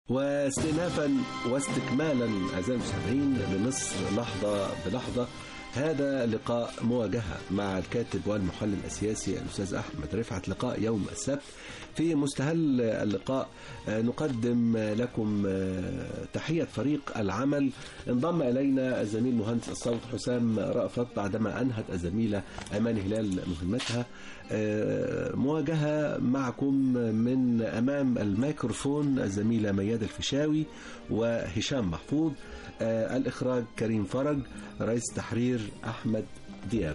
واستئنافا واستكمالا أعزائي المستمعين لمصر لحظة بلحظة هذا لقاء مواجهة مع الكاتب والمحلل السياسي الأستاذ أحمد رفعت لقاء يوم السبت في مستهل اللقاء نقدم لكم تحية فريق العمل انضم إلينا الزميل مهندس الصوت حسام رأفت بعدما أنهت الزميلة أمان هلال مهمتها مواجهة معكم من أمام الميكروفون الزميلة مياد الفيشاوي وهشام محفوظ الإخراج كريم فرج رئيس تحرير أحمد دياب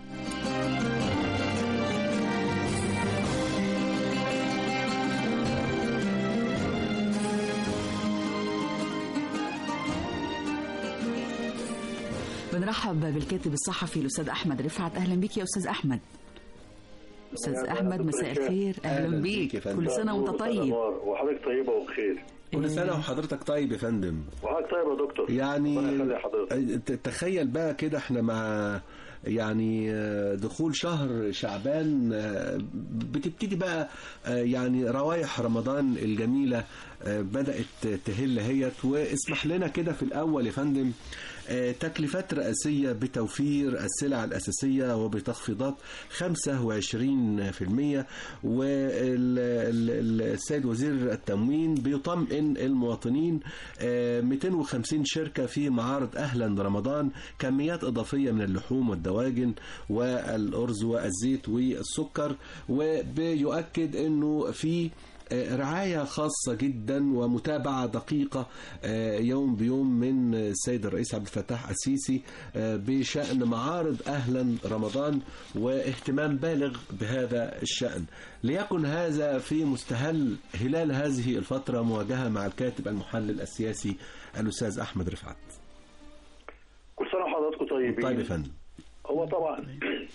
بنرحب بالكاتب الصحفي الأستاذ أحمد رفعت أهلا بك يا أستاذ أحمد أستاذ أحمد مساء الخير أهلا بيك كل سنة وأنت طيب وحضرتك طيبة وبخير كل سنة وحضرتك طيب يا فندم وحضرتك طيب يا دكتور يعني تخيل بقى كده احنا مع يعني دخول شهر شعبان بتبتدي بقى يعني روايح رمضان الجميلة بدأت تهل هيت واسمح لنا كده في الأول يا فندم تكلفات رئاسية بتوفير السلع الأساسية وبتخفيضات 25% والسيد وزير التموين بيطمئن المواطنين 250 شركة في معارض أهلا رمضان كميات إضافية من اللحوم والدواجن والأرز والزيت والسكر وبيؤكد أنه في رعاية خاصة جدا ومتابعة دقيقة يوم بيوم من السيد الرئيس عبد الفتاح السيسي بشأن معارض أهلا رمضان واهتمام بالغ بهذا الشأن ليكن هذا في مستهل هلال هذه الفترة مواجهة مع الكاتب المحلل السياسي الأستاذ أحمد رفعت كل سنة وحضراتكم طيبين طيب يا فندم هو طبعا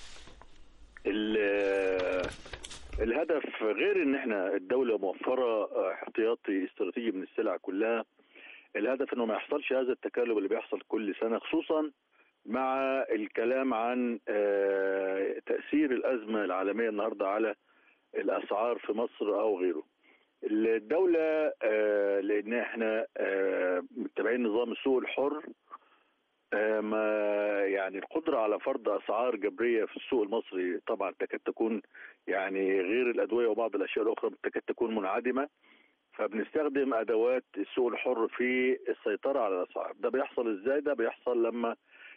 الهدف غير ان احنا الدوله موفره احتياطي استراتيجي من السلع كلها الهدف انه ما يحصلش هذا التكالب اللي بيحصل كل سنه خصوصا مع الكلام عن تاثير الازمه العالميه النهارده على الاسعار في مصر او غيره الدوله لان احنا متابعين نظام السوق الحر ما يعني القدرة على فرض أسعار جبرية في السوق المصري طبعا تكاد تكون يعني غير الأدوية وبعض الأشياء الأخرى تكاد تكون منعدمة فبنستخدم أدوات السوق الحر في السيطرة على الأسعار ده بيحصل إزاي ده بيحصل لما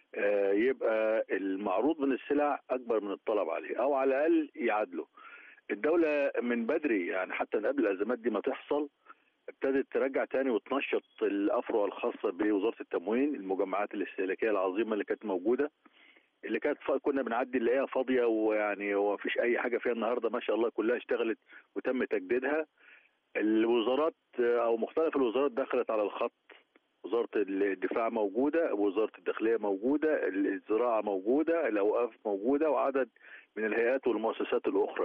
يبقى المعروض من السلع أكبر من الطلب عليه أو على الأقل يعادله الدولة من بدري يعني حتى قبل الأزمات دي ما تحصل ابتدت ترجع تاني وتنشط الافرع الخاصه بوزاره التموين المجمعات الاستهلاكيه العظيمه اللي كانت موجوده اللي كانت كنا بنعدي نلاقيها فاضيه ويعني ومفيش اي حاجه فيها النهارده ما شاء الله كلها اشتغلت وتم تجديدها الوزارات او مختلف الوزارات دخلت على الخط وزاره الدفاع موجوده وزاره الداخليه موجوده الزراعه موجوده الاوقاف موجوده وعدد من الهيئات والمؤسسات الاخرى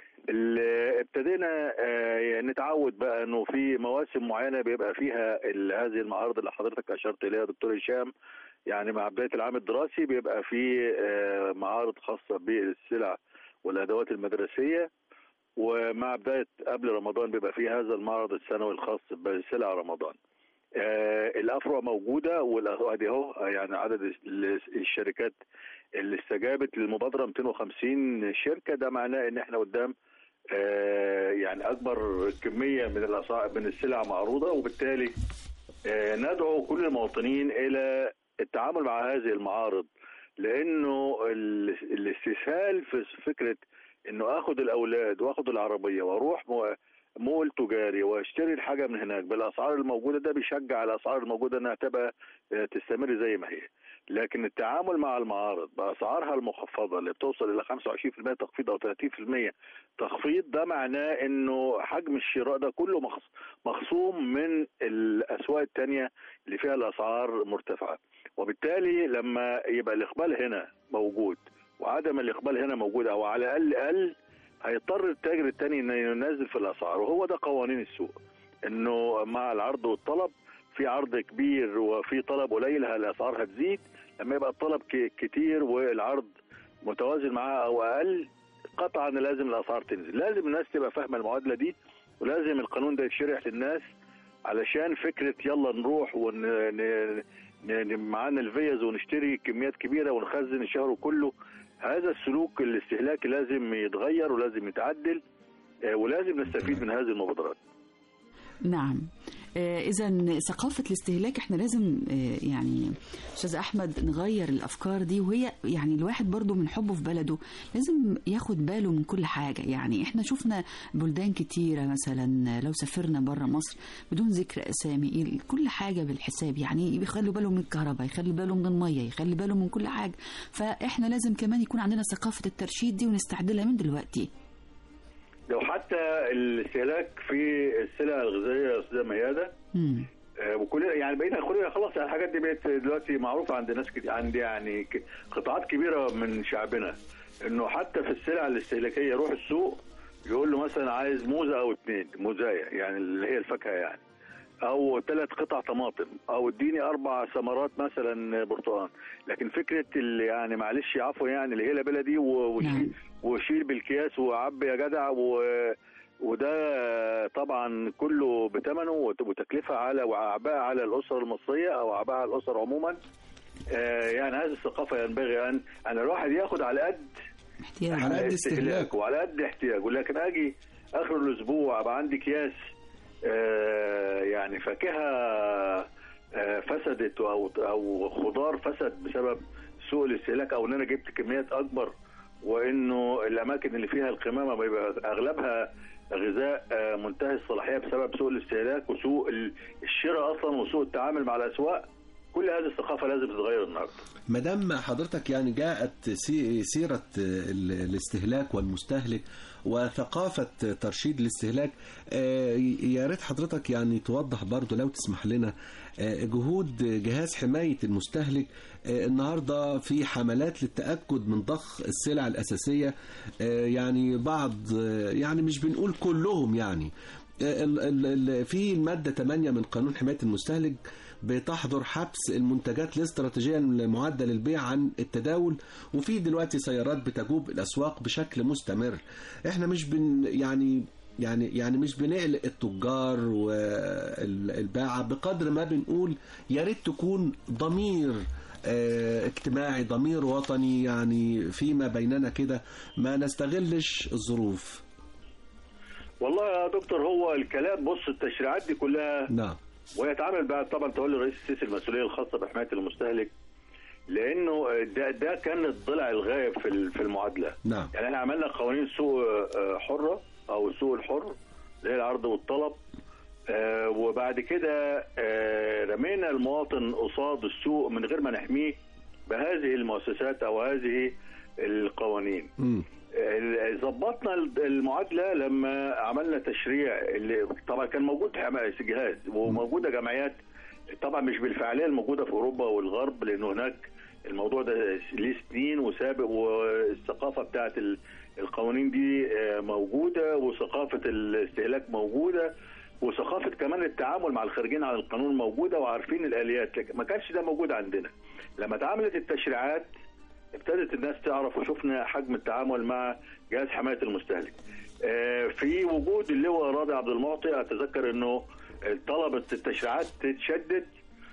ابتدينا نتعود بقى انه في مواسم معينه بيبقى فيها هذه المعارض اللي حضرتك اشرت اليها دكتور هشام يعني مع بدايه العام الدراسي بيبقى في معارض خاصه بالسلع والادوات المدرسيه ومع بدايه قبل رمضان بيبقى في هذا المعرض السنوي الخاص بسلع رمضان. الافرع موجوده وادي اهو يعني عدد الشركات اللي استجابت للمبادره 250 شركه ده معناه ان احنا قدام آه يعني اكبر كميه من الاسعار من السلع معروضه وبالتالي آه ندعو كل المواطنين الى التعامل مع هذه المعارض لانه الاستسهال في فكره انه اخد الاولاد واخد العربيه واروح مول تجاري واشتري الحاجه من هناك بالاسعار الموجوده ده بيشجع الاسعار الموجوده انها تبقى تستمر زي ما هي لكن التعامل مع المعارض باسعارها المخفضه اللي بتوصل الى 25% تخفيض او 30% تخفيض ده معناه انه حجم الشراء ده كله مخصوم من الاسواق الثانيه اللي فيها الاسعار مرتفعه وبالتالي لما يبقى الاقبال هنا موجود وعدم الاقبال هنا موجود او على الاقل قل هيضطر التاجر الثاني انه ينزل في الاسعار وهو ده قوانين السوق انه مع العرض والطلب في عرض كبير وفي طلب قليل الاسعار هتزيد لما يبقى الطلب كتير والعرض متوازن معاه او اقل قطعا لازم الاسعار تنزل لازم الناس تبقى فاهمه المعادله دي ولازم القانون ده يتشرح للناس علشان فكره يلا نروح ون ن- ن- معانا الفيز ونشتري كميات كبيره ونخزن الشهر كله هذا السلوك الاستهلاكي لازم يتغير ولازم يتعدل آه، ولازم نستفيد من هذه المبادرات نعم إذا ثقافة الاستهلاك احنا لازم آه، يعني أستاذ أحمد نغير الأفكار دي وهي يعني الواحد برضو من حبه في بلده لازم ياخد باله من كل حاجة يعني احنا شفنا بلدان كتيرة مثلا لو سافرنا بره مصر بدون ذكر أسامي كل حاجة بالحساب يعني يخلوا بالهم من الكهرباء يخلي بالهم من المية يخلي بالهم من كل حاجة فاحنا لازم كمان يكون عندنا ثقافة الترشيد دي ونستعدلها من دلوقتي لو حتى الاستهلاك في السلع الغذائيه يا استاذه مياده مم. آه، وكل يعني بقينا كلنا خلاص يعني الحاجات دي بقت دلوقتي معروفه عند ناس كتير عند يعني ك- قطاعات كبيره من شعبنا انه حتى في السلع الاستهلاكيه يروح السوق يقول له مثلا عايز موزه او اتنين موزايه يعني اللي هي الفاكهه يعني او ثلاث قطع طماطم او اديني اربع ثمرات مثلا برتقال لكن فكره اللي يعني معلش عفوا يعني اللي هي البلدي دي و- نعم. وشيل وشيل بالكياس وعبي يا جدع و وده طبعا كله بثمنه وت- وتكلفه على واعباء على الاسره المصريه او اعباء على الاسر عموما آه، يعني هذه الثقافه ينبغي ان ان الواحد ياخد على قد احتياج على قد استهلاكه. وعلى قد احتياجه لكن اجي اخر الاسبوع ابقى عندي اكياس آه، يعني فاكهه آه، فسدت او او خضار فسد بسبب سوء الاستهلاك او ان انا جبت كميات اكبر وانه الاماكن اللي فيها القمامه بيبقى اغلبها غذاء آه، منتهي الصلاحيه بسبب سوء الاستهلاك وسوء ال- الشراء اصلا وسوء التعامل مع الاسواق كل هذه الثقافه لازم تتغير النهارده ما دام حضرتك يعني جاءت سي- سيرة ال- الاستهلاك والمستهلك وثقافة ترشيد الاستهلاك آه، يا ريت حضرتك يعني توضح برضو لو تسمح لنا آه، جهود جهاز حماية المستهلك آه، النهاردة في حملات للتأكد من ضخ السلع الأساسية آه، يعني بعض آه، يعني مش بنقول كلهم يعني ال- ال- ال- في المادة 8 من قانون حماية المستهلك بتحظر حبس المنتجات الاستراتيجية المعدة للبيع عن التداول وفي دلوقتي سيارات بتجوب الأسواق بشكل مستمر احنا مش بن يعني يعني يعني مش بنقلق التجار والباعة بقدر ما بنقول يا ريت تكون ضمير آه، اجتماعي ضمير وطني يعني فيما بيننا كده ما نستغلش الظروف والله يا دكتور هو الكلام بص التشريعات دي كلها نعم ويتعامل بقى طبعا تولي الرئيس السيسي المسؤوليه الخاصه بحمايه المستهلك لانه ده ده كان الضلع الغائب في ال- في المعادله نعم يعني احنا عملنا قوانين سوق آه، حره او السوق الحر اللي هي العرض والطلب آه، وبعد كده آه، رمينا المواطن قصاد السوق من غير ما نحميه بهذه المؤسسات او هذه القوانين مم. ال- ظبطنا المعادله لما عملنا تشريع اللي طبعا كان موجود حما- جهاز وموجوده جمعيات طبعا مش بالفعاليه الموجوده في اوروبا والغرب لانه هناك الموضوع ده ليه سنين وسابق والثقافه بتاعت ال- القوانين دي آه، موجوده وثقافه الاستهلاك موجوده وثقافه كمان التعامل مع الخارجين عن القانون موجوده وعارفين الاليات لكن ما كانش ده موجود عندنا لما اتعملت التشريعات ابتدت الناس تعرف وشفنا حجم التعامل مع جهاز حمايه المستهلك. آه، في وجود اللواء راضي عبد المعطي اتذكر انه طلبت التشريعات تتشدد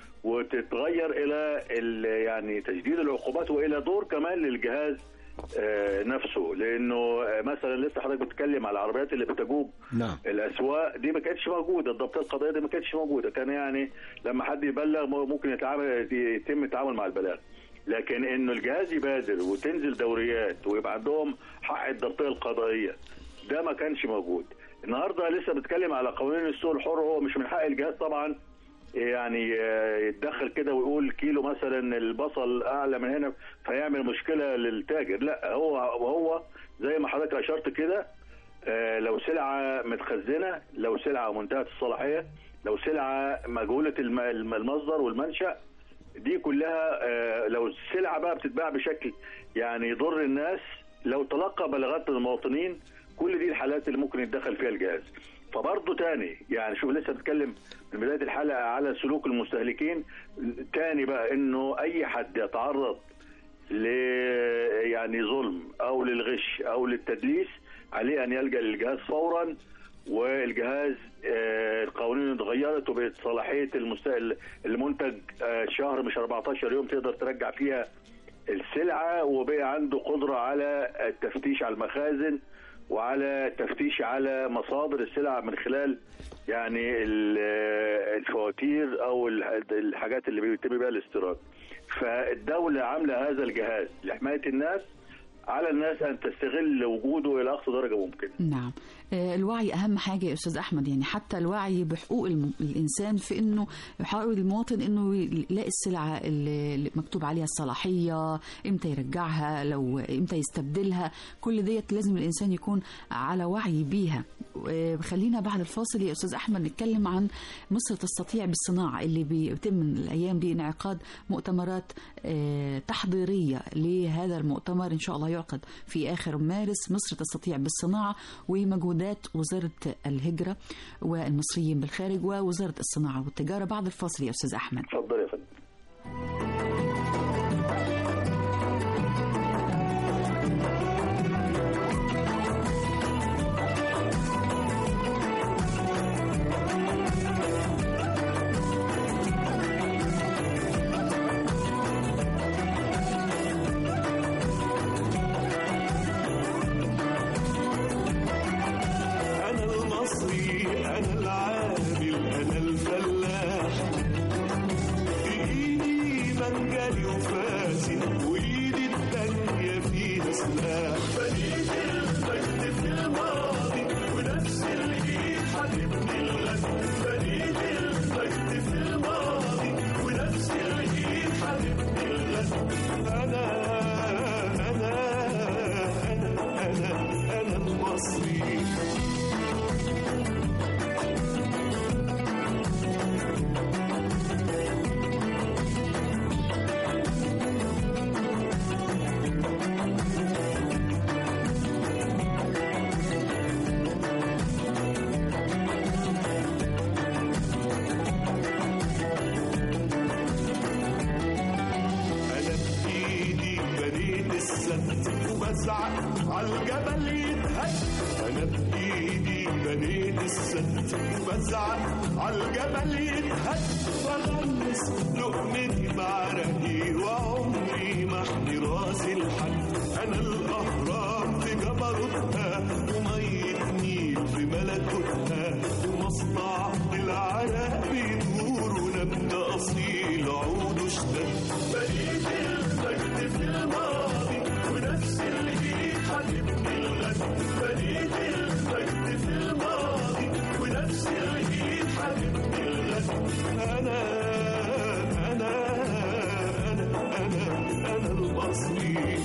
وتتغير الى ال- يعني تجديد العقوبات والى دور كمان للجهاز آه، نفسه لانه آه، مثلا لسه حضرتك بتتكلم على العربيات اللي بتجوب نعم الاسواق دي ما كانتش موجوده الضبطيه القضائيه دي ما كانتش موجوده كان يعني لما حد يبلغ ممكن يتعامل يتم التعامل مع البلاغ لكن انه الجهاز يبادر وتنزل دوريات ويبقى عندهم حق الضبطيه القضائيه ده ما كانش موجود النهارده لسه بتكلم على قوانين السوق الحر هو مش من حق الجهاز طبعا يعني آه، يتدخل كده ويقول كيلو مثلا البصل اعلى من هنا فيعمل مشكله للتاجر لا هو وهو زي ما حضرتك اشرت كده آه، لو سلعه متخزنه لو سلعه منتهيه الصلاحيه لو سلعه مجهوله الم- الم- المصدر والمنشا دي كلها آه، لو السلعه بقى بتتباع بشكل يعني يضر الناس لو تلقى بلاغات من المواطنين كل دي الحالات اللي ممكن يتدخل فيها الجهاز فبرضه تاني يعني شوف لسه بتكلم من بدايه الحلقه على سلوك المستهلكين تاني بقى انه اي حد يتعرض ل يعني ظلم او للغش او للتدليس عليه ان يلجا للجهاز فورا والجهاز آه، القوانين اتغيرت وبقت صلاحيه المست- المنتج آه، شهر مش 14 يوم تقدر ترجع فيها السلعه وبقى عنده قدره على التفتيش على المخازن وعلى التفتيش على مصادر السلع من خلال يعني ال- الفواتير او ال- الحاجات اللي بيتم بها الاستيراد فالدوله عامله هذا الجهاز لحمايه الناس على الناس ان تستغل وجوده الى اقصى درجه ممكنه نعم آه، الوعي أهم حاجة يا أستاذ أحمد يعني حتى الوعي بحقوق الم- الإنسان في أنه يحاول المواطن أنه يلاقي السلعة اللي اللي مكتوب عليها الصلاحية إمتى يرجعها لو إمتى يستبدلها كل ديت لازم الإنسان يكون على وعي بيها آه، خلينا بعد الفاصل يا أستاذ أحمد نتكلم عن مصر تستطيع بالصناعة اللي بيتم من الأيام دي انعقاد مؤتمرات آه، تحضيرية لهذا المؤتمر إن شاء الله يعقد في آخر مارس مصر تستطيع بالصناعة ومجهودات وزارة الهجرة والمصريين بالخارج ووزارة الصناعة والتجارة بعد الفاصل يا أستاذ أحمد اتفضل يا فندم أنا المصري أنا العامل أنا الفلاح بإيدي منجلي وفاسي وإيدي التانية فيها سلاح بنيت المجد في الماضي ونفس الإيد هتبني الغد بنيت المجد في الماضي ونفس الإيد هتبني الغد أنا أنا أنا أنا أنا المصري انا بايدي بنيت السد وبزعق عالجبل يتهد انا بايدي بنيت السد وبزعق عالجبل يتهد بغمس لقمتي بعرقي وعمري ما احمي راسي لحد انا الاهرام في جبروتها وميه نيل في ملكوتها ومصنع العرق بيدور ونبت اصيل عود اشتد بنيت المجد في الماضي ونفس الايد هتبني الغد بنيت المجد في الماضي ونفس الايد هتبني الغد انا انا انا انا انا المصري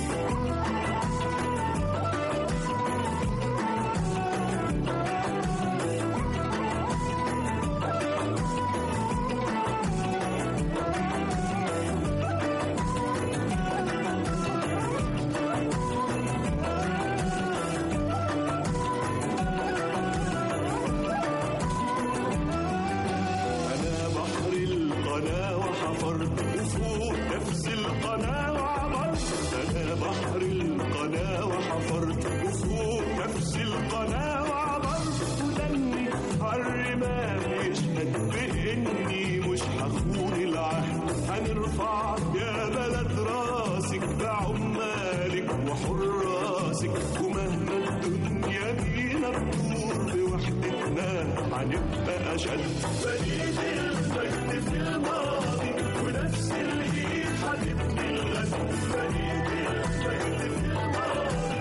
أنا بحر القناة وحفرت وفوق نفس القناة وعبرت أنا بحر القناة وحفرت وفوق نفس القناة وعبرت ودمي عالرمال يشهد بإني مش هخون العهد هنرفع يا بلد راسك بعمالك وحراسك ومهما الدنيا بينا تدور بوحدتنا هنبقى أشد بنيت المجد في الماضي ونفس الإيد هتبني الغد بنيت المجد في الماضي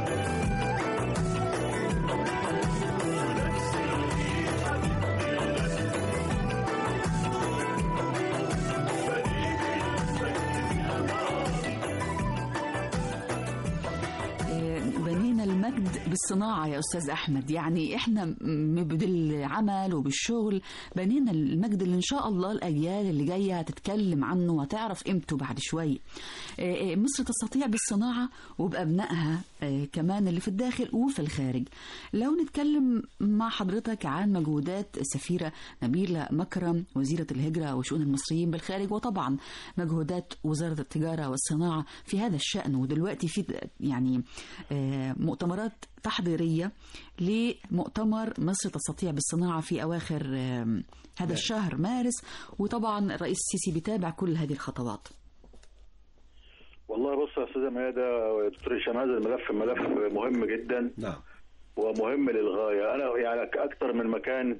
ونفس الإيد هتبني الغد بنيت المجد في الماضي آه، بنينا المجد بالصناعة يا أستاذ أحمد يعني إحنا م- بالعمل وبالشغل بنينا المجد اللي إن شاء الله الأجيال اللي جاية هتتكلم عنه وهتعرف قيمته بعد شوية آه، آه، مصر تستطيع بالصناعة وبأبنائها آه، كمان اللي في الداخل وفي الخارج لو نتكلم مع حضرتك عن مجهودات السفيرة نبيلة مكرم وزيرة الهجرة وشؤون المصريين بالخارج وطبعا مجهودات وزارة التجارة والصناعة في هذا الشأن ودلوقتي في يعني آه، مؤتمرات تحضيرية لمؤتمر مصر تستطيع بالصناعة في أواخر آم، هذا الشهر مارس وطبعا الرئيس السيسي بيتابع كل هذه الخطوات والله بص يا استاذه ميادة ودكتور هشام هذا الملف ملف مهم جدا نعم ومهم للغايه انا يعني اكثر من مكان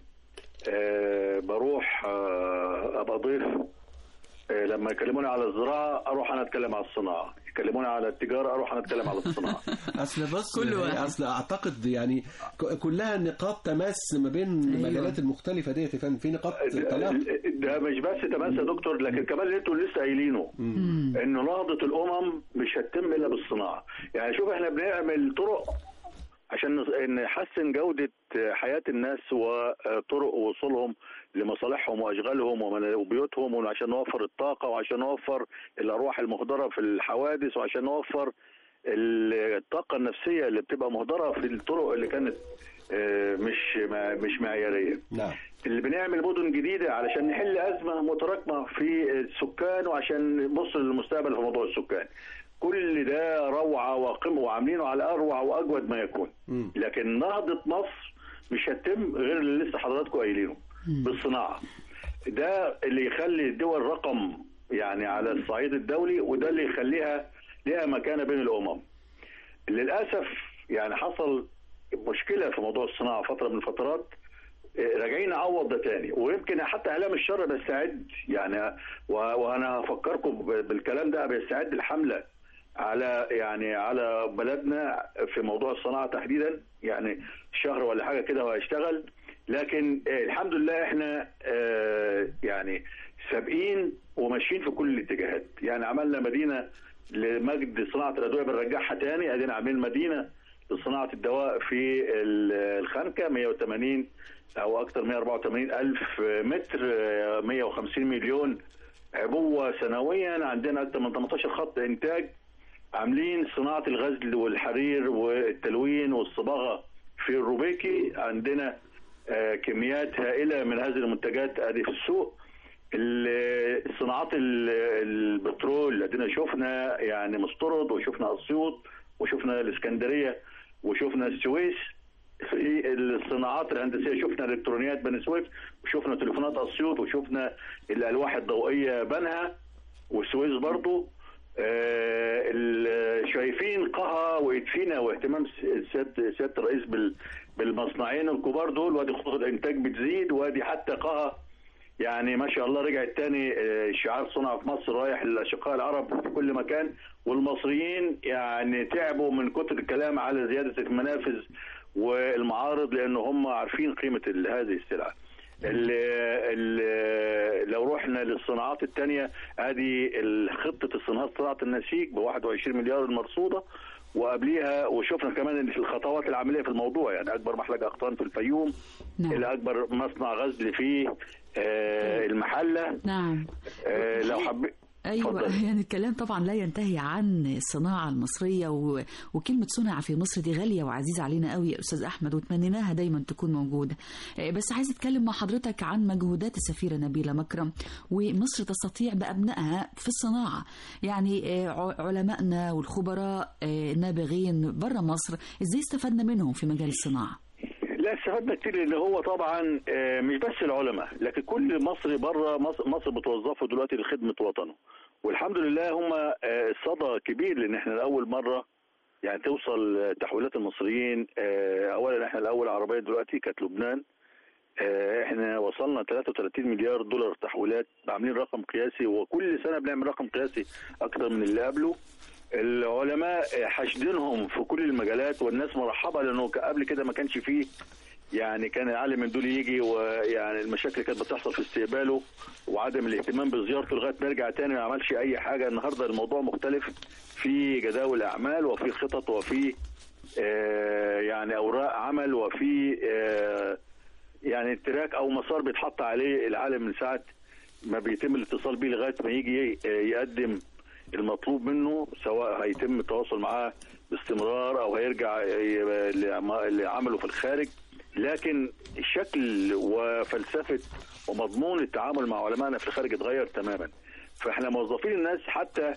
آه، بروح آه، ابقى ضيف آه، لما يكلموني على الزراعه اروح انا اتكلم على الصناعه يكلموني على التجاره اروح انا اتكلم على الصناعه اصل بص كل يعني واحد. اصل اعتقد يعني ك- كلها نقاط تماس ما بين أيوة. المجالات المختلفه ديت يا فندم في نقاط تلاقي ده مش بس تماس يا دكتور لكن كمان اللي انتوا لسه قايلينه ان نهضه الامم مش هتتم الا بالصناعه يعني شوف احنا بنعمل طرق عشان نص- نحسن جوده حياه الناس وطرق وصولهم لمصالحهم واشغالهم ومن- وبيوتهم وعشان نوفر الطاقه وعشان نوفر الارواح المهدره في الحوادث وعشان نوفر الطاقه النفسيه اللي بتبقى مهدره في الطرق اللي كانت آه، مش مع- مش معياريه نعم اللي بنعمل مدن جديده علشان نحل ازمه متراكمه في السكان وعشان نبص للمستقبل في موضوع السكان. كل ده روعه وقمه وعاملينه على اروع واجود ما يكون. مم. لكن نهضه مصر مش هتتم غير اللي لسه حضراتكم قايلينه بالصناعه. ده اللي يخلي الدول رقم يعني على الصعيد الدولي وده اللي يخليها لها مكانه بين الامم. للاسف يعني حصل مشكله في موضوع الصناعه فتره من الفترات إيه، راجعين نعوض ده تاني ويمكن حتى اعلام الشر بيستعد يعني و- وانا هفكركم ب- بالكلام ده بيستعد الحمله على يعني على بلدنا في موضوع الصناعه تحديدا يعني شهر ولا حاجه كده وهيشتغل لكن آه، الحمد لله احنا آه، يعني سابقين وماشيين في كل الاتجاهات يعني عملنا مدينه لمجد صناعه الادويه بنرجعها تاني ادينا عاملين مدينه لصناعه الدواء في ال- الخنكه 180 او اكثر 184 الف متر آه، 150 مليون عبوه سنويا عندنا اكثر من 18 خط انتاج عاملين صناعه الغزل والحرير والتلوين والصباغه في الروبيكي عندنا آه، كميات هائله من هذه المنتجات ادي في السوق ال- صناعات ال- البترول ادينا شفنا يعني مسترد وشفنا اسيوط وشفنا الاسكندريه وشفنا السويس في الصناعات الهندسيه شفنا الكترونيات بني سويف وشفنا تليفونات اسيوط وشفنا الالواح الضوئيه بنها والسويس برضو آه، ال- شايفين قها وادفينا واهتمام س- سياده سياده الرئيس بال- بالمصنعين الكبار دول وادي خطوط الانتاج بتزيد وادي حتى قها يعني ما شاء الله رجعت تاني آه، شعار صنع في مصر رايح للاشقاء العرب في كل مكان والمصريين يعني تعبوا من كتر الكلام على زياده المنافذ والمعارض لان هم عارفين قيمه ال- هذه السلعه. ال ال لو رحنا للصناعات الثانيه ادي خطه الصناعات صناعه النسيج ب 21 مليار المرصوده وقبليها وشفنا كمان ان في الخطوات العمليه في الموضوع يعني اكبر محلق اقطان في الفيوم نعم. الى اكبر مصنع غزل في آه، المحله نعم آه، لو حبيت ايوه اتفضل. يعني الكلام طبعا لا ينتهي عن الصناعه المصريه و... وكلمه صنع في مصر دي غاليه وعزيزه علينا قوي يا استاذ احمد وتمنيناها دايما تكون موجوده آه، بس عايز اتكلم مع حضرتك عن مجهودات السفيره نبيله مكرم ومصر تستطيع بابنائها في الصناعه يعني آه، ع- علمائنا والخبراء آه، نابغين بره مصر ازاي استفدنا منهم في مجال الصناعه لا استفدنا كتير لان هو طبعا آه، مش بس العلماء لكن كل مصري بره مصر, مصر بتوظفه دلوقتي لخدمه وطنه والحمد لله هم آه، الصدى كبير لان احنا لاول مره يعني توصل آه، تحويلات المصريين آه، اولا احنا الاول عربيه دلوقتي كانت لبنان آه، احنا وصلنا 33 مليار دولار تحويلات عاملين رقم قياسي وكل سنه بنعمل رقم قياسي اكتر من اللي قبله العلماء آه، حاشدينهم في كل المجالات والناس مرحبه لانه ك- قبل كده ما كانش فيه يعني كان العالم من دول يجي ويعني المشاكل كانت بتحصل في استقباله وعدم الاهتمام بزيارته لغايه ما يرجع تاني ما عملش اي حاجه النهارده الموضوع مختلف في جداول اعمال وفي خطط وفي آه، يعني اوراق عمل وفي آه، يعني تراك او مسار بيتحط عليه العالم من ساعه ما بيتم الاتصال بيه لغايه ما يجي آه، يقدم المطلوب منه سواء هيتم التواصل معاه باستمرار او هيرجع ي- لعم- لعمله في الخارج لكن شكل وفلسفه ومضمون التعامل مع علمائنا في الخارج اتغير تماما فاحنا موظفين الناس حتى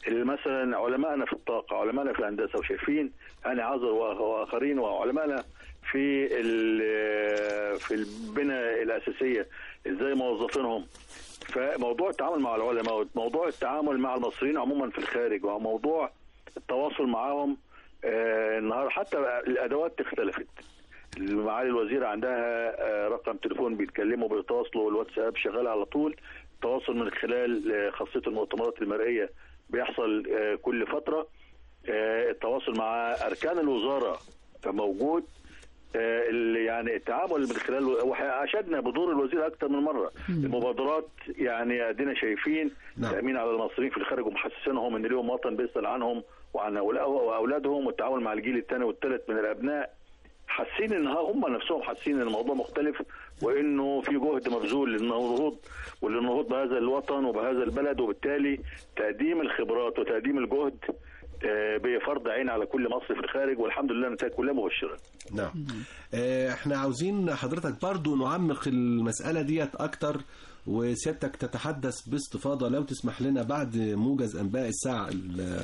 اللي مثلا علمائنا في الطاقه علمائنا في الهندسه وشايفين هاني عذر واخرين وعلمائنا في ال- في البنى الاساسيه ازاي موظفينهم فموضوع التعامل مع العلماء وموضوع التعامل مع المصريين عموما في الخارج وموضوع التواصل معاهم آه، النهارده حتى الادوات اختلفت معالي الوزير عندها آه، رقم تليفون بيتكلموا بيتواصلوا الواتساب شغال على طول التواصل من خلال آه، خاصيه المؤتمرات المرئيه بيحصل آه، كل فتره آه، التواصل مع اركان الوزاره موجود آه، اللي يعني التعامل من خلال واشدنا بدور الوزير اكثر من مره المبادرات يعني ادينا شايفين نعم. تامين على المصريين في الخارج ومحسسينهم ان ليهم وطن بيسال عنهم وعن أول- واولادهم والتعامل مع الجيل الثاني والثالث من الابناء حاسين ان هم نفسهم حاسين ان الموضوع مختلف وانه في جهد مبذول للنهوض وللنهوض بهذا الوطن وبهذا البلد وبالتالي تقديم الخبرات وتقديم الجهد آه، بفرض عين على كل مصري في الخارج والحمد لله النتائج كلها مبشره. نعم آه، احنا عاوزين حضرتك برضو نعمق المسألة ديت أكتر وسيادتك تتحدث باستفاضة لو تسمح لنا بعد موجز أنباء الساعة ال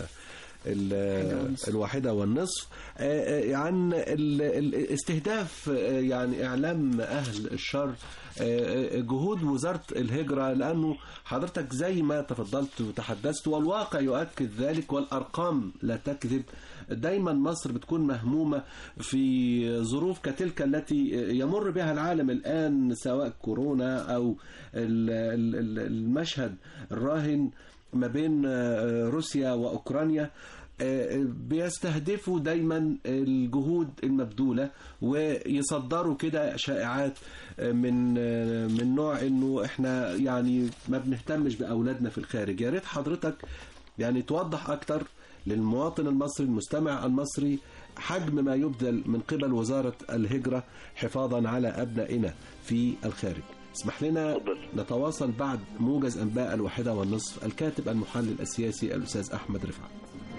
ال- الواحدة والنصف آه، آه، عن ال- ال- استهداف آه، يعني إعلام أهل الشر آه، آه، جهود وزارة الهجرة لأنه حضرتك زي ما تفضلت وتحدثت والواقع يؤكد ذلك والأرقام لا تكذب دايما مصر بتكون مهمومة في ظروف كتلك التي يمر بها العالم الآن سواء كورونا أو ال- ال- ال- المشهد الراهن ما بين آه، روسيا وأوكرانيا آه، بيستهدفوا دايما الجهود المبذولة ويصدروا كده شائعات آه، من آه، من نوع انه احنا يعني ما بنهتمش باولادنا في الخارج يا ريت حضرتك يعني توضح اكتر للمواطن المصري المستمع المصري حجم ما يبذل من قبل وزارة الهجرة حفاظا على أبنائنا في الخارج اسمح لنا اتفضل. نتواصل بعد موجز أنباء الواحدة والنصف الكاتب المحلل السياسي الأستاذ أحمد رفعت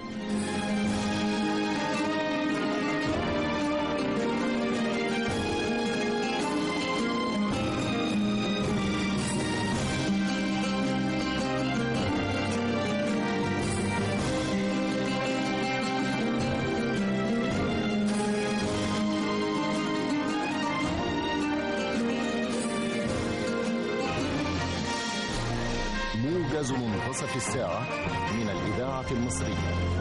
موجز منتصف الساعة من الإذاعة المصرية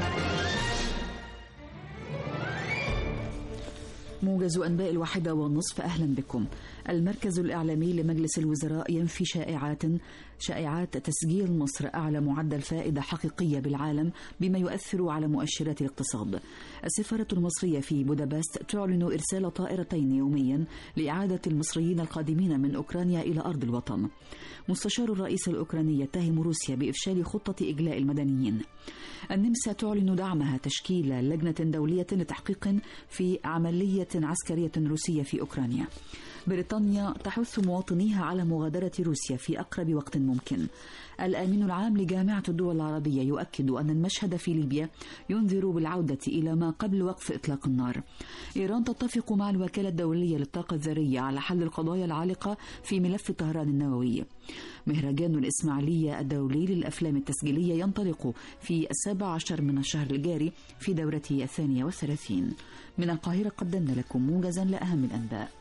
موجز أنباء الواحدة والنصف أهلا بكم المركز الإعلامي لمجلس الوزراء ينفي شائعات شائعات تسجيل مصر أعلى معدل فائدة حقيقية بالعالم بما يؤثر على مؤشرات الاقتصاد السفارة المصرية في بودابست تعلن إرسال طائرتين يوميا لإعادة المصريين القادمين من أوكرانيا إلى أرض الوطن مستشار الرئيس الأوكراني يتهم روسيا بإفشال خطة إجلاء المدنيين النمسا تعلن دعمها تشكيل لجنة دولية لتحقيق في عملية عسكرية روسية في أوكرانيا بريطانيا تحث مواطنيها على مغادرة روسيا في أقرب وقت ممكن الآمين العام لجامعة الدول العربية يؤكد أن المشهد في ليبيا ينذر بالعودة إلى ما قبل وقف إطلاق النار إيران تتفق مع الوكالة الدولية للطاقة الذرية على حل القضايا العالقة في ملف طهران النووي مهرجان الإسماعيلية الدولي للأفلام التسجيلية ينطلق في السابع عشر من الشهر الجاري في دورته الثانية والثلاثين من القاهرة قدمنا لكم موجزا لأهم الأنباء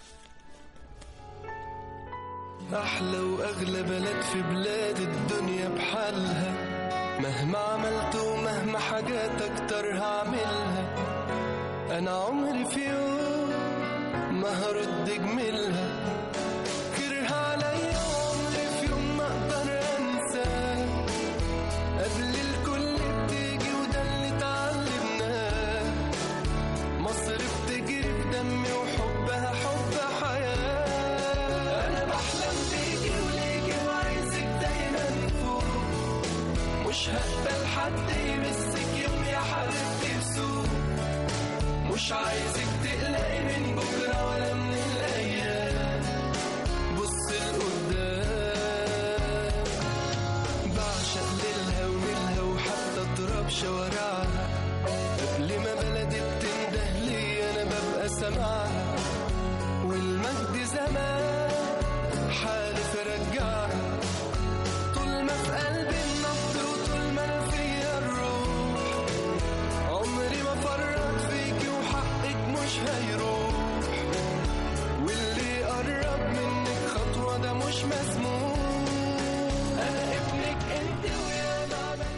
أحلى وأغلى بلد في بلاد الدنيا بحالها مهما عملت ومهما حاجات أكتر هعملها أنا عمري في يوم ما هرد جميلها كره عليا عمري في يوم ما أقدر أنساه قبل الكل بتيجي وده اللي اتعلمناه مصر بتجري في دمي وحبها حب حياة أنا بحلم بيكي وليكي وعايزك دايما فوق مش هقبل حد يمسك يوم يا حبيبتي بسوق مش عايزك تقلقي من بكرة ولا من الأيام بص لقدام بعشق ليلها ونيلها وحتى تراب شوارعها قبل ما بلدي بتنده لي انا ببقى سامعها والمجد زمان حالف ارجعها طول ما في قلبي النبض وطول ما انا فيها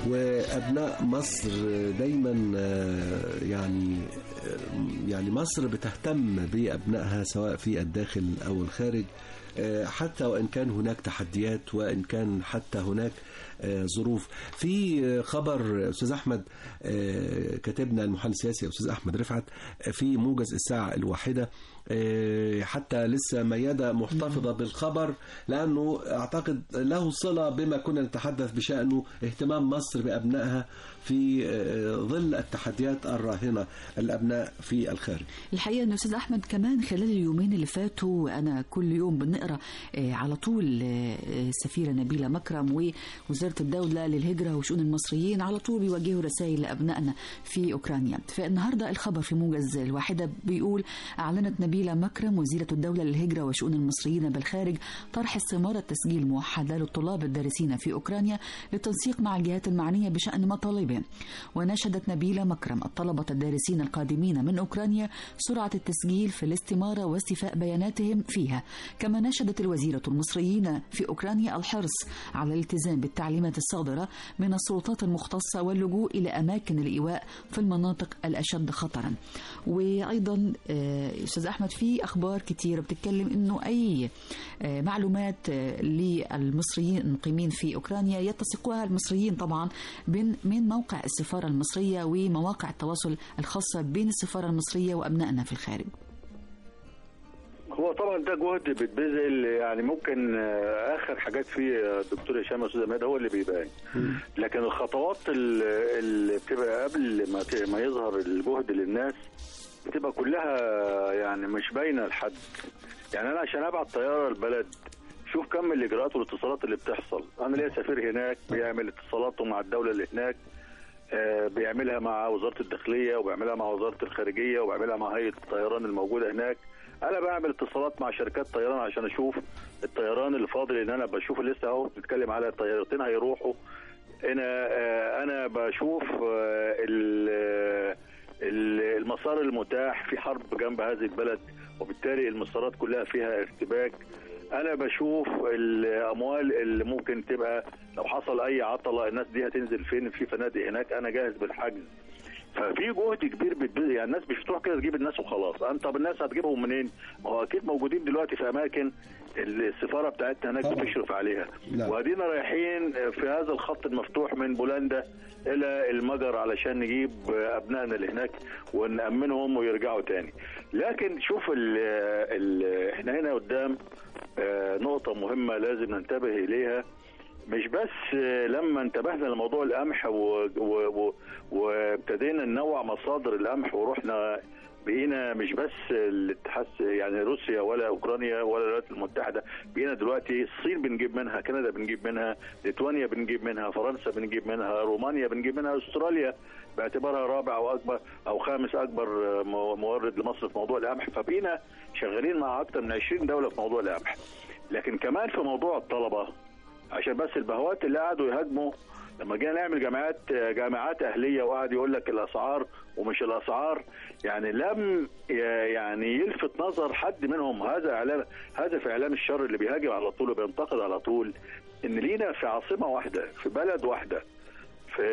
وابناء مصر دايما آه، يعني آه، يعني مصر بتهتم بابنائها سواء في الداخل او الخارج آه، حتى وان كان هناك تحديات وان كان حتى هناك آه، ظروف في آه، خبر استاذ احمد آه، كاتبنا المحلل السياسي استاذ احمد رفعت آه، في موجز الساعه الواحده آه، حتى لسه ميادة محتفظة بالخبر لأنه أعتقد له صلة بما كنا نتحدث بشأنه اهتمام مصر بأبنائها في آه، ظل التحديات الراهنة الأبناء في الخارج الحقيقه ان استاذ احمد كمان خلال اليومين اللي فاتوا انا كل يوم بنقرا آه، على طول آه، آه، السفيره نبيله مكرم ووزاره الدوله للهجره وشؤون المصريين على طول بيوجهوا رسائل لابنائنا في اوكرانيا فالنهارده الخبر في موجز الواحده بيقول اعلنت نبيله مكرم وزيره الدوله للهجره وشؤون المصريين بالخارج طرح استماره تسجيل موحده للطلاب الدارسين في اوكرانيا للتنسيق مع الجهات المعنيه بشان مطالبهم ونشدت نبيله مكرم الطلبه الدارسين القادمين من اوكرانيا سرعه التسجيل في الاستماره واستيفاء بياناتهم فيها كما نشدت الوزيره المصريين في اوكرانيا الحرص على الالتزام بالتعليمات الصادره من السلطات المختصه واللجوء الى اماكن الايواء في المناطق الاشد خطرا وايضا آه، استاذ احمد في اخبار كتيره بتتكلم انه اي آه، معلومات آه، للمصريين المقيمين في اوكرانيا يتسقها المصريين طبعا بين من موقع السفاره المصريه ومواقع التواصل الخاصه بين السفاره المصريه وابنائنا في الخارج هو طبعا ده جهد بيتبذل يعني ممكن آه، اخر حاجات فيه آه، الدكتور هشام يا استاذ عماد هو اللي بيبان لكن الخطوات ال- اللي بتبقى قبل ما ت- ما يظهر الجهد للناس بتبقى كلها يعني مش باينه لحد يعني انا عشان ابعت طياره البلد شوف كم الاجراءات والاتصالات اللي بتحصل انا ليا سفير هناك بيعمل اتصالاته مع الدوله اللي هناك آه، بيعملها مع وزاره الداخليه وبيعملها مع وزاره الخارجيه وبيعملها مع هيئه الطيران الموجوده هناك انا بعمل اتصالات مع شركات طيران عشان اشوف الطيران اللي فاضل ان انا بشوف لسه اهو بنتكلم على طيارتين هيروحوا انا آه، انا بشوف آه، ال- ال- المسار المتاح في حرب جنب هذه البلد وبالتالي المسارات كلها فيها ارتباك انا بشوف الاموال اللي ممكن تبقى لو حصل اي عطله الناس دي هتنزل فين في فنادق هناك انا جاهز بالحجز ففي جهد كبير بتبذل يعني الناس مش بتروح كده تجيب الناس وخلاص انت طب الناس هتجيبهم منين؟ ما هو اكيد موجودين دلوقتي في اماكن السفاره بتاعتنا هناك طبعا. بتشرف عليها نعم. وادينا رايحين في هذا الخط المفتوح من بولندا الى المجر علشان نجيب ابنائنا اللي هناك ونامنهم ويرجعوا تاني لكن شوف ال ال احنا هنا قدام آه، نقطه مهمه لازم ننتبه اليها مش بس آه، لما انتبهنا لموضوع القمح و- و- و- وابتدينا ننوع مصادر القمح ورحنا بقينا مش بس الاتحاد يعني روسيا ولا اوكرانيا ولا الولايات المتحده بقينا دلوقتي الصين بنجيب منها كندا بنجيب منها ليتوانيا بنجيب منها فرنسا بنجيب منها رومانيا بنجيب منها استراليا باعتبارها رابع او اكبر او خامس اكبر مو- مورد لمصر في موضوع القمح فبقينا شغالين مع اكثر من 20 دوله في موضوع القمح لكن كمان في موضوع الطلبه عشان بس البهوات اللي قعدوا يهاجموا لما جينا نعمل جامعات جامعات اهليه وقعد يقول لك الاسعار ومش الاسعار يعني لم ي- يعني يلفت نظر حد منهم هذا اعلام هذا في اعلام الشر اللي بيهاجم على طول وبينتقد على طول ان لينا في عاصمه واحده في بلد واحده في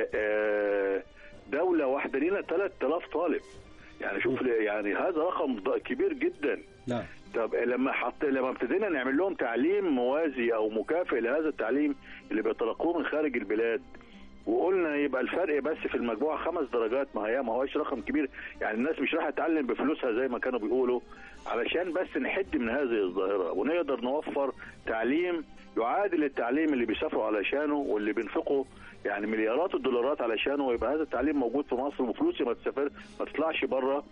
آه، دوله واحده لينا 3000 طالب يعني شوف يعني هذا رقم ض- كبير جدا نعم طب لما حط لما ابتدينا نعمل لهم تعليم موازي او مكافئ لهذا التعليم اللي بيتلقوه من خارج البلاد وقلنا يبقى الفرق بس في المجموعه خمس درجات ما هي ما هوش رقم كبير يعني الناس مش راح تتعلم بفلوسها زي ما كانوا بيقولوا علشان بس نحد من هذه الظاهره ونقدر نوفر تعليم يعادل التعليم اللي بيسافروا علشانه واللي بينفقوا يعني مليارات الدولارات علشانه ويبقى هذا التعليم موجود في مصر وفلوسي ما تسافر ما تطلعش بره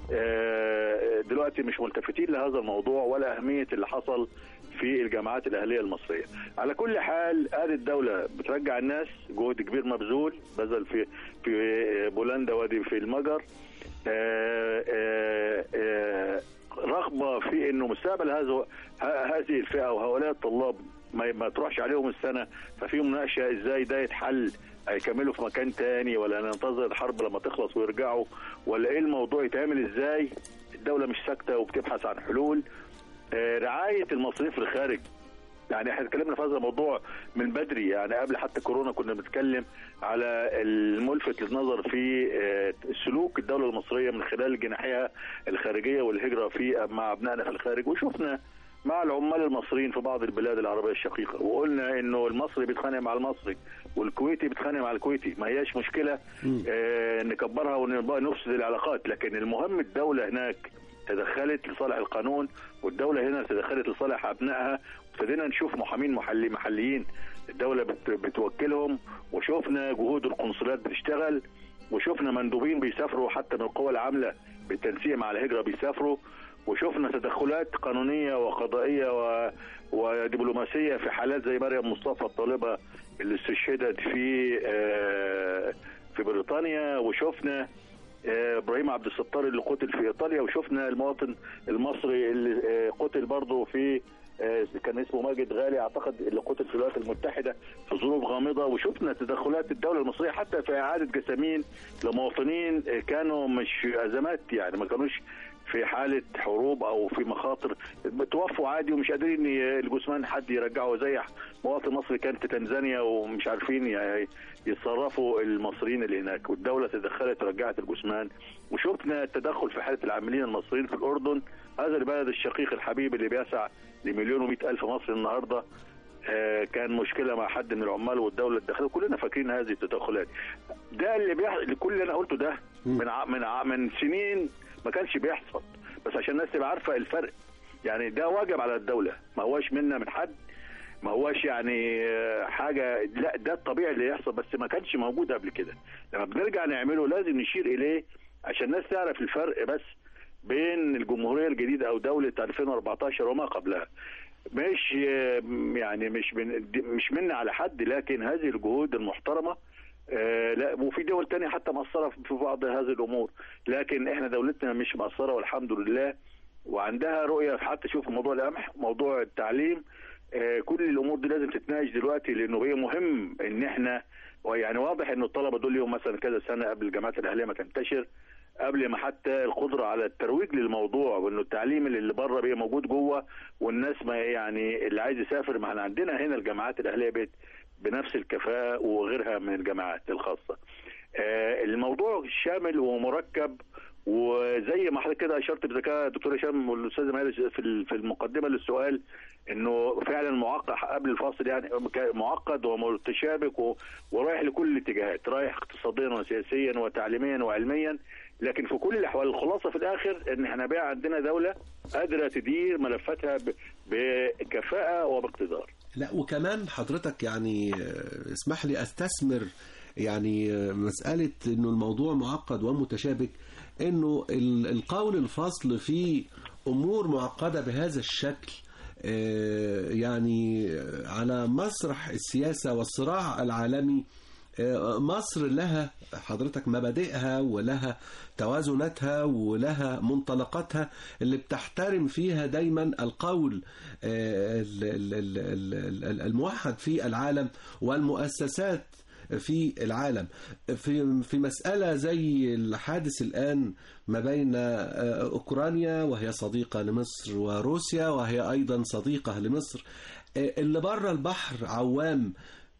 آه، دلوقتي مش ملتفتين لهذا الموضوع ولا أهمية اللي حصل في الجامعات الأهلية المصرية على كل حال ادي الدولة بترجع الناس جهد كبير مبذول بذل في في بولندا وادي في المجر آه، آه، آه، رغبة في انه مستقبل هذا ه- هذه الفئة وهؤلاء الطلاب ما ما تروحش عليهم السنة ففي مناقشة ازاي ده يتحل هيكملوا في مكان تاني ولا ننتظر الحرب لما تخلص ويرجعوا ولا ايه الموضوع يتعمل ازاي الدولة مش ساكتة وبتبحث عن حلول آه، رعاية المصريين في الخارج يعني احنا اتكلمنا في هذا الموضوع من بدري يعني قبل حتى كورونا كنا بنتكلم على الملفت للنظر في آه، سلوك الدوله المصريه من خلال جناحيها الخارجيه والهجره في مع ابنائنا في الخارج وشفنا مع العمال المصريين في بعض البلاد العربيه الشقيقه وقلنا انه المصري بيتخانق مع المصري والكويتي بيتخانق مع الكويتي ما هياش مشكله آه نكبرها ونبقى نفسد العلاقات لكن المهم الدوله هناك تدخلت لصالح القانون والدوله هنا تدخلت لصالح ابنائها ابتدينا نشوف محامين محلي محليين الدوله بت بتوكلهم وشفنا جهود القنصلات بتشتغل وشفنا مندوبين بيسافروا حتى من القوى العامله بالتنسيق مع الهجره بيسافروا وشفنا تدخلات قانونيه وقضائيه و... ودبلوماسيه في حالات زي مريم مصطفى الطالبه اللي استشهدت في آه، في بريطانيا وشفنا آه، ابراهيم عبد الستار اللي قتل في ايطاليا وشفنا المواطن المصري اللي آه، قتل برضه في آه، كان اسمه ماجد غالي اعتقد اللي قتل في الولايات المتحده في ظروف غامضه وشفنا تدخلات الدوله المصريه حتى في اعاده جسامين لمواطنين آه، كانوا مش ازمات يعني ما كانوش في حاله حروب او في مخاطر توفوا عادي ومش قادرين ي- الجثمان حد يرجعه زي مواطن مصري كان في تنزانيا ومش عارفين ي- يتصرفوا المصريين اللي هناك والدوله تدخلت رجعت الجثمان وشفنا التدخل في حاله العاملين المصريين في الاردن هذا البلد الشقيق الحبيب اللي بيسع لمليون ومئة الف مصري النهارده آه، كان مشكله مع حد من العمال والدوله اتدخلت كلنا فاكرين هذه التدخلات ده اللي بيحصل كل اللي انا قلته ده من ع... من ع... من سنين ما كانش بيحصل بس عشان الناس تبقى عارفه الفرق يعني ده واجب على الدوله ما هواش منا من حد ما هواش يعني آه، حاجه لا ده الطبيعي اللي يحصل بس ما كانش موجود قبل كده لما بنرجع نعمله لازم نشير اليه عشان الناس تعرف الفرق بس بين الجمهوريه الجديده او دوله 2014 وما قبلها مش آه، يعني مش من مش منا على حد لكن هذه الجهود المحترمه آه، لا وفي دول تانية حتى مقصرة في بعض هذه الأمور لكن إحنا دولتنا مش مقصرة والحمد لله وعندها رؤية حتى شوف موضوع القمح موضوع التعليم آه، كل الأمور دي لازم تتناقش دلوقتي لأنه هي مهم إن إحنا ويعني واضح إنه الطلبة دول ليهم مثلا كذا سنة قبل الجامعات الأهلية ما تنتشر قبل ما حتى القدرة على الترويج للموضوع وإنه التعليم اللي اللي بره بيه موجود جوه والناس ما يعني اللي عايز يسافر ما احنا عندنا هنا الجامعات الأهلية بيت بنفس الكفاءة وغيرها من الجامعات الخاصة آه، الموضوع شامل ومركب وزي ما حضرتك كده اشرت بذكاء دكتور هشام والاستاذ مهندس في ال- في المقدمه للسؤال انه فعلا معقد قبل الفاصل يعني كان معقد ومتشابك و- ورايح لكل الاتجاهات رايح اقتصاديا وسياسيا وتعليميا وعلميا لكن في كل الاحوال الخلاصه في الاخر ان احنا بقى عندنا دوله قادره تدير ملفاتها ب- بكفاءه وباقتدار لا وكمان حضرتك يعني آه، اسمح لي استثمر يعني آه، مسألة انه الموضوع معقد ومتشابك انه ال- القول الفصل في امور معقدة بهذا الشكل آه، يعني آه، على مسرح السياسة والصراع العالمي آه، مصر لها حضرتك مبادئها ولها توازناتها ولها منطلقاتها اللي بتحترم فيها دايما القول آه، ال- ال- ال- ال- ال- الموحد في العالم والمؤسسات في العالم في في مسألة زي الحادث الآن ما بين آه، أوكرانيا وهي صديقة لمصر وروسيا وهي أيضا صديقة لمصر آه، اللي بره البحر عوام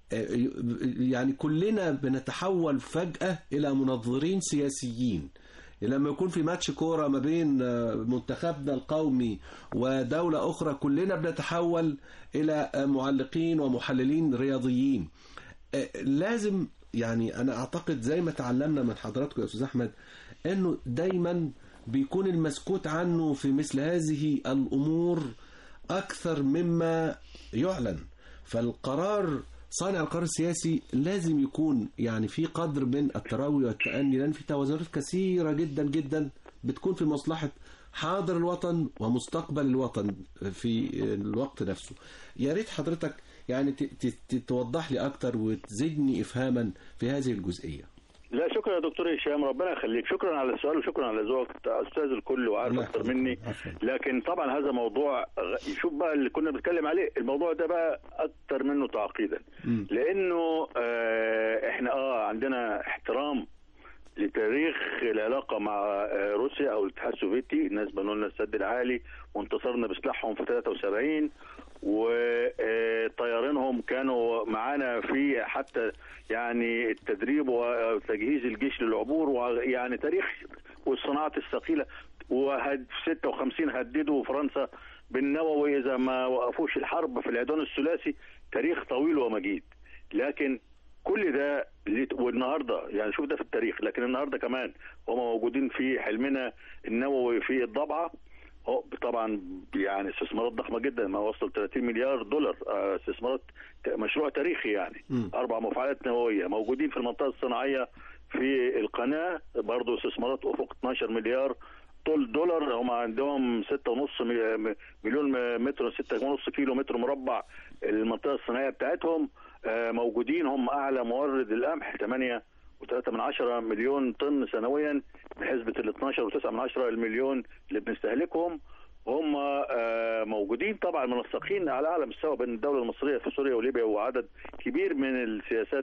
يعني كلنا بنتحول فجأة إلى منظرين سياسيين لما يكون في ماتش كورة ما بين منتخبنا القومي ودولة أخرى كلنا بنتحول إلى معلقين ومحللين رياضيين لازم يعني أنا أعتقد زي ما تعلمنا من حضراتكم يا أستاذ أحمد أنه دايما بيكون المسكوت عنه في مثل هذه الأمور أكثر مما يعلن فالقرار صانع القرار السياسي لازم يكون يعني في قدر من التروي والتأني لأن في توازنات كثيرة جدا جدا بتكون في مصلحة حاضر الوطن ومستقبل الوطن في الوقت نفسه يا ريت حضرتك يعني توضح لي أكتر وتزيدني إفهاما في هذه الجزئية لا شكرا يا دكتور هشام ربنا يخليك شكرا على السؤال وشكرا على ذوقك استاذ الكل وعارف اكتر مني لكن طبعا هذا موضوع شوف بقى اللي كنا بنتكلم عليه الموضوع ده بقى اكتر منه تعقيدا لانه آه احنا اه عندنا احترام لتاريخ العلاقه مع روسيا او الاتحاد السوفيتي الناس بنوا لنا السد العالي وانتصرنا بسلاحهم في 73 وطيارينهم كانوا معانا في حتى يعني التدريب وتجهيز الجيش للعبور ويعني تاريخ والصناعات الثقيله وهد 56 هددوا فرنسا بالنووي اذا ما وقفوش الحرب في العدوان الثلاثي تاريخ طويل ومجيد لكن كل ده ليه- والنهارده يعني شوف ده في التاريخ لكن النهارده كمان هم موجودين في حلمنا النووي في الضبعه هو طبعا يعني استثمارات ضخمه جدا ما وصل 30 مليار دولار آه، استثمارات ت- مشروع تاريخي يعني مم. اربع مفاعلات نوويه موجودين في المنطقه الصناعيه في القناه برضه استثمارات افق 12 مليار طول دولار هم عندهم 6.5 مي- مليون متر 6.5 كيلو متر مربع المنطقه الصناعيه بتاعتهم آه، موجودين هم اعلى مورد القمح 8 و3 من عشرة مليون طن سنويا بحسبة ال 12 و9 من عشرة المليون اللي بنستهلكهم هم آه، موجودين طبعا منسقين على اعلى مستوى بين الدوله المصريه في سوريا وليبيا وعدد كبير من السياسات